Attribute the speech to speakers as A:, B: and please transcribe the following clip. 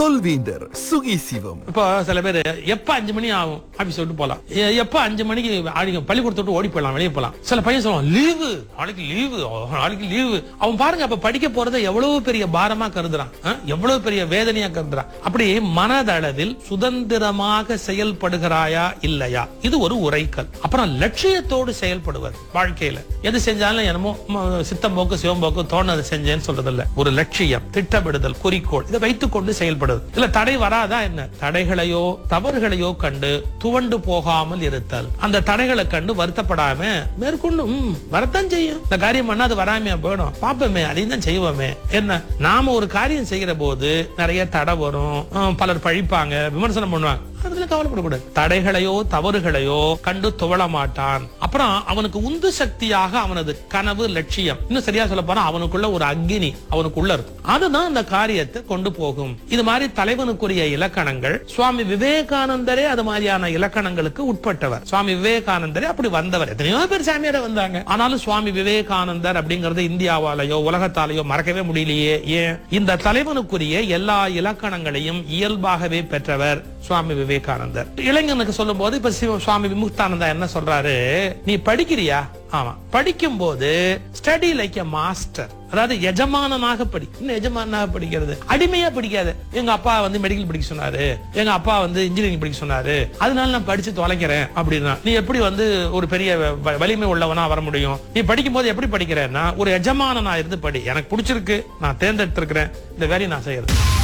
A: சொல்வேந்தர் சுகி சிவம்
B: இப்போ சில பேர் எப்ப அஞ்சு மணி ஆகும் ஆபீஸ் விட்டு போலாம் எ- எப்ப அஞ்சு மணிக்கு ஆடிங்க பள்ளிக்கூடத்தை விட்டு ஓடி போயிடலாம் வெளியே போலாம் சில பையன் சொல்லுவான் லீவு நாளைக்கு லீவு நாளைக்கு லீவு அவன் பாருங்க அப்ப படிக்க போறதை எவ்வளவு பெரிய பாரமா கருதுறான் ஆ? எவ்வளவு பெரிய வேதனையா கருதுறான் அப்படி மனதளவில் சுதந்திரமாக செயல்படுகிறாயா இல்லையா இது ஒரு உரைக்கல் அப்புறம் லட்சியத்தோடு செயல்படுவது வாழ்க்கையில எது செஞ்சாலும் என்னமோ ம, சித்தம் போக்கு சிவம் போக்கு தோணது செஞ்சேன்னு சொல்றது இல்ல ஒரு லட்சியம் திட்டமிடுதல் குறிக்கோள் இதை வைத்துக் கொண்டு செயல்படுது இல்ல தடை வராதா என்ன தடைகளையோ தவறுகளையோ கண்டு துவண்டு போகாமல் இருத்தல் அந்த தடைகளை கண்டு வருத்தப்படாம மேற்கொண்டு ம், வரத்தான் செய்யும் இந்த காரியம் பண்ணா அது வராமையா போயிடும் பாப்போமே அதையும் தான் செய்வோமே என்ன நாம ஒரு காரியம் செய்கிற போது நிறைய தடை வரும் ஹம், பலர் பழிப்பாங்க விமர்சனம் பண்ணுவாங்க அதுல கவலைப்படக்கூடாது தடைகளையோ தவறுகளையோ கண்டு துவள மாட்டான் அப்புறம் அவனுக்கு உந்து சக்தியாக அவனது கனவு லட்சியம் இன்னும் சரியா சொல்ல போனா அவனுக்குள்ள ஒரு அக்னி அவனுக்குள்ள இருக்கும் அதுதான் அந்த காரியத்தை கொண்டு போகும் இது மாதிரி தலைவனுக்குரிய இலக்கணங்கள் சுவாமி விவேகானந்தரே அது மாதிரியான இலக்கணங்களுக்கு உட்பட்டவர் சுவாமி விவேகானந்தரே அப்படி வந்தவர் எத்தனையோ பேர் சாமியார வந்தாங்க ஆனாலும் சுவாமி விவேகானந்தர் அப்படிங்கறது இந்தியாவாலேயோ உலகத்தாலேயோ மறக்கவே முடியலையே ஏன் இந்த தலைவனுக்குரிய எல்லா இலக்கணங்களையும் இயல்பாகவே பெற்றவர் சுவாமி விவேகானந்தர் இளைஞனுக்கு சொல்லும் போது இப்ப சிவ- சுவாமி விமுக்தானந்தா என்ன சொல்றாரு நீ படிக்கிறியா ஆமா படிக்கும் போது ஸ்டடி லைக் எ மாஸ்டர் அதாவது எஜமானனாக படி இன்னும் எஜமானனாக படிக்கிறது அடிமையா படிக்காது எங்க அப்பா வந்து மெடிக்கல் படிக்க சொன்னாரு எங்க அப்பா வந்து இன்ஜினியரிங் படிக்க சொன்னாரு அதனால நான் படிச்சு தொலைக்கிறேன் அப்படின்னா நீ எப்படி வந்து ஒரு பெரிய வ- வலிமை உள்ளவனா வர முடியும் நீ படிக்கும் போது எப்படி படிக்கிறேன்னா ஒரு எஜமானனா இருந்து படி எனக்கு பிடிச்சிருக்கு நான் தேர்ந்தெடுத்திருக்கிறேன் இந்த வேலையை நான் செய்யறது